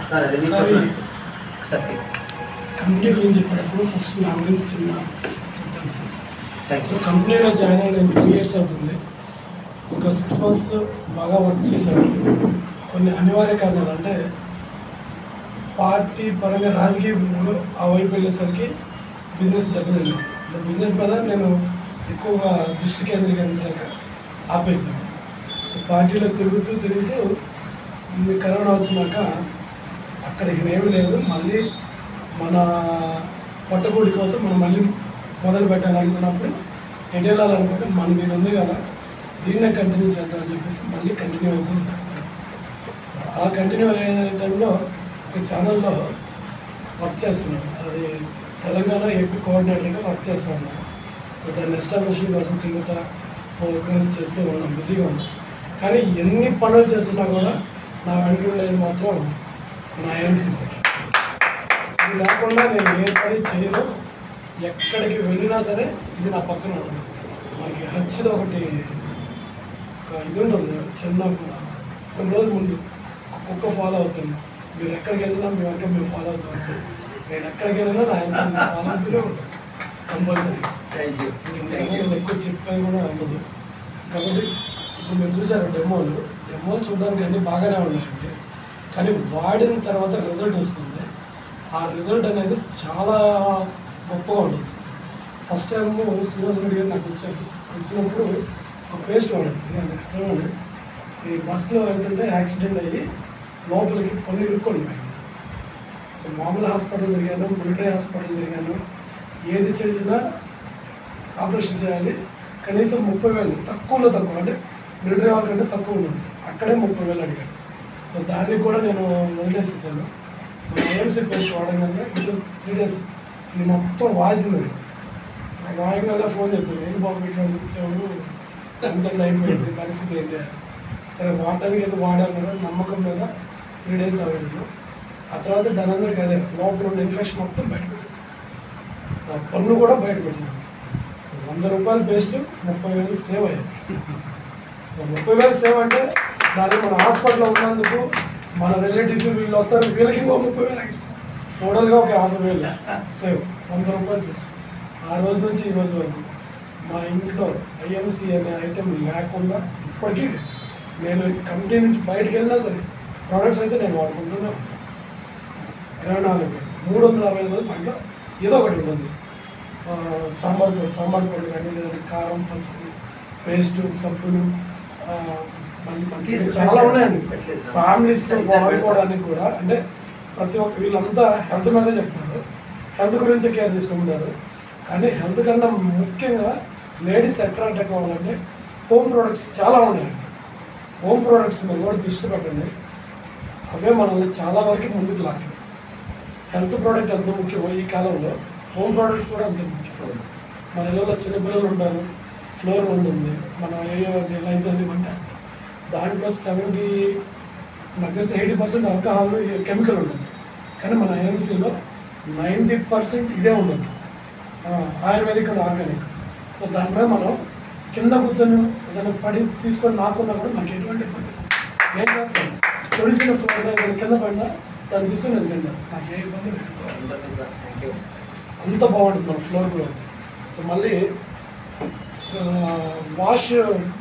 Sir అది మీ sir, personal Satya company గురించి చెప్పేటప్పుడు ఫస్ట్ నా గురించి చిన్న చెప్తాను థ్యాంక్ సో యూ కంపెనీలో జాయిన్ అయ్యి నేను త్రీ ఇయర్స్ అవుతుంది ఒక సిక్స్ మంత్స్ బాగా వర్క్ చేశాను కొన్ని అనివార్య కారణాలు అంటే పార్టీ పరంగా రాజకీయ ఆ వైపు వెళ్ళేసరికి బిజినెస్ దెబ్బతింది అంటే బిజినెస్ మీద నేను ఎక్కువగా దృష్టి కేంద్రీకరించలేక ఆపేశాను సో పార్టీలో తిరుగుతూ తిరుగుతూ ఈ కరోనా వచ్చినాక అక్కడికి ఏమీ లేదు మళ్ళీ మన పొట్టకూడి కోసం మనం మళ్ళీ మొదలు పెట్టాలనుకున్నప్పుడు ఎటు వెళ్ళాలనుకుంటే మన మీద ఉంది కదా దీన్నే కంటిన్యూ చేద్దామని చెప్పేసి మళ్ళీ కంటిన్యూ అవుతూ వస్తున్నాను సో ఆ కంటిన్యూ అయ్యే టైంలో ఒక ఛానల్లో వర్క్ చేస్తున్నాను అది తెలంగాణ ఏపీ కోఆర్డినేటర్గా వర్క్ చేస్తున్నాను సో దాన్ని ఎస్టాబ్లిషింగ్ కోసం తిరుగుతా ప్రోగ్రామ్స్ చేస్తూ ఉన్నాం బిజీగా ఉన్నాం కానీ ఎన్ని పనులు చేస్తున్నా కూడా నా వెంట ఉండేది మాత్రం నా ఎంసీ సార్ ఇది లేకుండా నేను ఏ పని చేయను ఎక్కడికి వెళ్ళినా సరే ఇది నా పక్కన ఉంటుంది మనకి హచ్లో ఒకటి ఒక ఇది ఉంటుంది చిన్న కొన్ని రోజుల ముందు ఒక కుక్క ఫాలో అవుతుంది మీరు ఎక్కడికి వెళ్ళినా మీ వెనక మీరు ఫాలో అవుతూ ఉంటారు నేను ఎక్కడికి వెళ్ళినా నా వెనక ఫాలో అవుతూనే ఉంటాను కంపల్సరీ థ్యాంక్ యూ నేను ఎక్కువ చెప్పేది కూడా ఉండదు కాబట్టి ఇప్పుడు మీరు చూసారు డెమోలు డెమోలు చూడడానికి అన్ని బాగానే ఉన్నాయండి కానీ వాడిన తర్వాత రిజల్ట్ వస్తుంది ఆ రిజల్ట్ అనేది చాలా గొప్పగా ఉంటుంది ఫస్ట్ టైం శ్రీనివాస రెడ్డి గారు నాకు వచ్చారు వచ్చినప్పుడు ఒక పేస్ట్ వాడాడు ఇదిగోండి, చూడండి ఈ బస్సులో వెళ్తుంటే యాక్సిడెంట్ అయ్యి లోపలికి పన్ను ఇరుక్కొని పోయింది సో మామూలు హాస్పిటల్ తిరిగాను మిలిటరీ హాస్పిటల్ తిరిగాను ఏది చేసినా ఆపరేషన్ చేయాలి కనీసం ముప్పై వేలు తక్కువలో తక్కువ అంటే మిలిటరీ వాళ్ళకంటే తక్కువ ఉంటుంది అక్కడే ముప్పై వేలు అడిగాడు సో దాన్ని కూడా నేను వదిలేసేసాను మన ఏఎంసీ పేస్ట్ వాడగానే ఇది త్రీ డేస్ ఇది మొత్తం వాసింది వాయగానే ఫోన్ చేశాను ఏం బాబు ఇట్లా ఇచ్చాడు ఎంత అయిపోయింది పరిస్థితి ఏంటి అని. సరే వాడడానికి ఏదో వాడాను కదా నమ్మకం మీద త్రీ డేస్ అవ్వలేదు ఆ తర్వాత దాని అందరికీ అదే లోపల ఉన్న ఇన్ఫెక్షన్ మొత్తం బయటకు వచ్చేసింది సో ఆ పన్ను కూడా బయటకు వచ్చేసింది సో వంద రూపాయలు పేస్ట్ ముప్పై వేలు సేవ్ అయ్యాయి సో ముప్పై వేలు సేవ్ అంటే దాన్ని మన హాస్పిటల్లో ఉన్నందుకు మన రిలేటివ్స్ వీళ్ళు వస్తారు వీళ్ళకి ఇంకో ముప్పై వేలు ఎక్స్ట్రా టోటల్గా ఒక యాభై వేలు సేవ్ వంద రూపాయలు పేస్ట్ ఆ రోజు నుంచి ఈ రోజు వరకు మా ఇంట్లో ఐఎంసీ అనే ఐటెం లేకుండా ఇప్పటికీ నేను కంపెనీ నుంచి బయటకు వెళ్ళినా సరే ప్రోడక్ట్స్ అయితే నేను వాడుకుంటూనే ఉంటాను. ఇరవై నాలుగు గంటలు. మూడు వందల అరవై ఐదు రోజులు మా ఇంట్లో ఏదో ఒకటి ఉంటుంది ఆ, సాంబార్ పొడి సాంబార్ పొడి కానీ లేదంటే కారం పసుపు పేస్ట్ సబ్బులు ఆ, మళ్ళీ మనకి చాలా ఉన్నాయండి ఫ్యామిలీస్లో వాడుకోవడానికి కూడా అంటే ప్రతి ఒక్క వీళ్ళంతా హెల్త్ మీదే చెప్తారు హెల్త్ గురించి కేర్ తీసుకుంటారు కానీ హెల్త్ కన్నా ముఖ్యంగా లేడీస్ అట్రాక్ట్ అవ్వాలంటే హోమ్ ప్రోడక్ట్స్ చాలా ఉన్నాయండి హోమ్ ప్రోడక్ట్స్ మీద కూడా దృష్టి పెట్టండి అవే మనల్ని చాలా వరకు ముందుకు లాక్కి హెల్త్ ప్రోడక్ట్ ఎంత ముఖ్యమో ఈ కాలంలో హోమ్ ప్రోడక్ట్స్ కూడా అంత ముఖ్యం మన ఇళ్ళలో చిన్నపిల్లలు ఉంటారు ఫ్లోర్ ఉంటుంది మనం ఏయో లైజ్ అన్ని వంటేస్తాం దాంట్లో సెవెంటీ నాకు తెలిసి ఎయిటీ పర్సెంట్ ఆల్కహాల్ కెమికల్ ఉంటుంది కానీ మన ఐఎంసీలో నైంటీ పర్సెంట్ ఇదే ఉంటుంది ఆ, ఆయుర్వేదిక్ అండ్ ఆర్గానిక్ సో దాని మీద మనం కింద కూర్చొని ఏదైనా పడి తీసుకొని నాకున్నా కూడా మనకి ఎటువంటి ఇబ్బంది లేదు. నేను చేస్తాను తొడిసిన ఫ్లోర్ ఏదైనా కింద పడినా దాన్ని తీసుకొని నేను తింటాను నాకు ఏ ఇబ్బంది లేదు థ్యాంక్ యూ అంత బాగుంటుంది మన ఫ్లోర్ కూడా సో మళ్ళీ ఆ, వాష్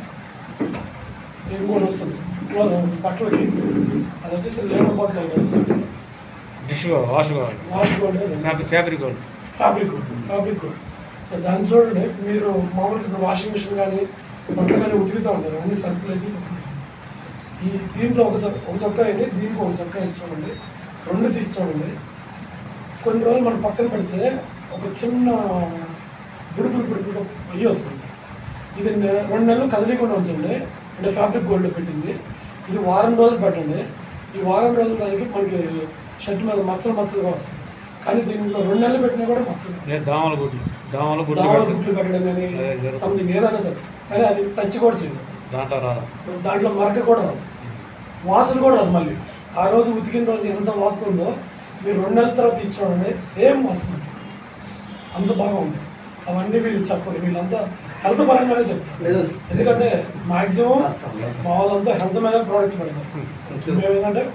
ఇంకోటి వస్తుంది క్లో- బట్టలకి అది వచ్చేసి లేబర్ బాటిల్ అది వస్తుంది డిష్ వాష్ కావాలి వాష్ కూడా ఫ్యాబ్రిక్ ఫ్యాబ్రిక్ కావాలి fabric coat fabric coat so దాన్ని చూడండి మీరు మామూలుగా ఇప్పుడు వాషింగ్ మిషన్ కానీ బట్టలు కానీ ఉతుకుతూ ఉంటారు అన్ని సర్కులు వేసి సర్కులు వేసి ఈ దీంట్లో ఒక చొక్క ఒక చొక్కా వేయండి దీనికి ఒక చొక్కా ఇచ్చి చూడండి రెండు తీసి చూడండి కొన్ని రోజులు మనం పక్కన పెడితే ఒక చిన్న బుడుపులు బుడుపులు పొయ్యి వస్తుంది ఇది నె- రెండు నెలలు కదలికుండా ఉంచండి అంటే ఫ్యాబ్రిక్ గోల్డ్ పెట్టింది ఇది వారం రోజులు పెట్టండి ఈ వారం రోజుల దానికి మనకి షర్ట్ మీద మచ్చలు మచ్చలుగా వస్తుంది కానీ దీంట్లో రెండు నెలలు పెట్టినా కూడా మచ్చలు లేదు దోమల గుడ్లు దోమల గుడ్లు దావా పెడితే గుట్లు పెట్టడం కానీ అదే జరుగుతుంది. సంథింగ్ ఏదైనా సరే కానీ అది టచ్ కూడా చేయదు దాంట్లో రాదు దాంట్లో మరక కూడా రాదు వాసన కూడా రాదు మళ్ళీ ఆ రోజు ఉతికిన రోజు ఎంత వాసన ఉందో మీరు రెండు నెలల తర్వాత తీసి చూడండి సేమ్ వాసన ఉంటుంది. అంత బాగా ఉంది అవన్నీ వీళ్ళు చెప్పరు వీళ్ళంతా హెల్త్ పరంగానే చెప్తారు లేదు ఎందుకంటే మాక్సిమం వాస్తవం. మా వాళ్ళంతా హెల్త్ మీద ప్రోడక్ట్ పెడతారు Thank you. మేము ఏంటంటే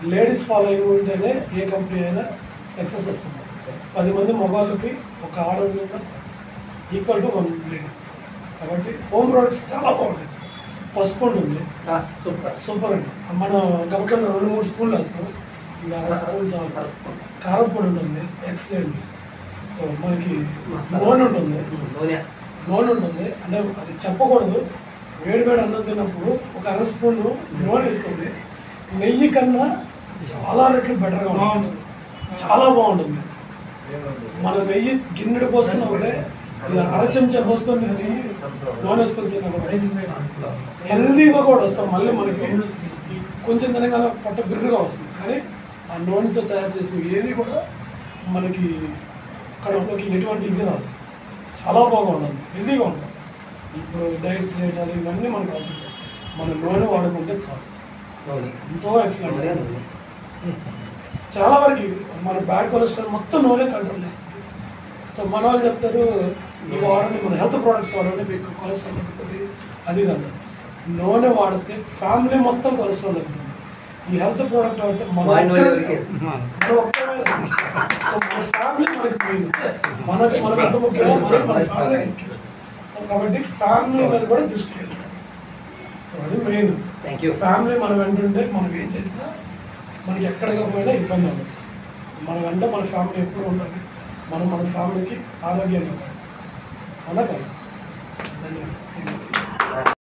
లేడీస్ ఫాలోయింగ్ ఉంటేనే ఏ కంపెనీ అయినా సక్సెస్ వస్తుంది పది మంది మగవాళ్ళకి ఒక ఆడవాళ్ళు కూడా ఈక్వల్ టు వన్ లేడీ కాబట్టి హోమ్ ప్రొడక్ట్స్ చాలా బాగుంటాయి సార్ పసుపు ఉంటుంది సూపర్ సూపర్ అండి మనం కాబట్టి రెండు మూడు స్పూన్లు వేస్తాం ఇది అర స్పూన్ చాలు కారం పొడి ఉంటుంది ఎక్సలెంట్ సో మనకి నూనె ఉంటుంది నూనె నూనె ఉంటుంది అంటే అది చెప్పకూడదు వేడి వేడి అన్నం తిన్నప్పుడు ఒక అర స్పూన్ నూనె వేసుకోండి నెయ్యి కన్నా చాలా రెట్లు బెటర్గా ఉంటుంది చాలా బాగుంటుంది మన నెయ్యి గిన్నెడు పోసుకున్నా కూడా ఇది అర చెంచా పోసుకొని నెయ్యి నూనె వేసుకొని తిన్నా కూడా హెల్దీగా కూడా వస్తాం మళ్ళీ మనకి ఈ కొంచెం తినగానే పొట్ట బిర్రుగా వస్తుంది కానీ ఆ నూనెతో తయారు చేసిన ఏది కూడా మనకి కడుపులోకి ఎటువంటి ఇది రాదు చాలా బాగుంటుంది హెల్దీగా ఉంటుంది ఇప్పుడు డైట్స్ చేయటాలు ఇవన్నీ మనకు అవసరం లేదు. మన నూనె వాడుకుంటే చాలు నూనె ఎంతో నూనె ఎక్సలెంట్ నూనె చాలా వరకు మన బ్యాడ్ కొలెస్ట్రాల్ మొత్తం నూనె కంట్రోల్ చేస్తుంది సో మన వాళ్ళు చెప్తారు ఈ వాడండి మన హెల్త్ ప్రోడక్ట్స్ వాడండి మీకు కొలెస్ట్రాల్ తగ్గుతుంది అది ఇది అన్నారు నూనె వాడితే ఫ్యామిలీ మొత్తం కొలెస్ట్రాల్ తగ్గుతుంది ఈ హెల్త్ ప్రోడక్ట్ వాడితే మన వాడి నూనె ఒక్కరే- వరకే. మన ఒక్కరే తగ్గుతుంది. సో మన ఫ్యామిలీ మనకి మెయిన్ మనకి మనకు ఎంత ముఖ్యమో మనకి మన ఫ్యామిలీ ముఖ్యం సో కాబట్టి ఫ్యామిలీ మీద కూడా దృష్టి పెట్టాలి సో అది మెయిన్ థ్యాంక్ యూ ఫ్యామిలీ మనం వెంటుంటే మనం ఏం చేసినా మనకి ఎక్కడికి పోయినా ఇబ్బంది ఉండదు మన వెంట మన ఫ్యామిలీ ఎప్పుడు ఉండాలి మనం మన ఫ్యామిలీకి ఆరోగ్యాన్ని ఇవ్వాలి అవునా కదా ధన్యవాదాలు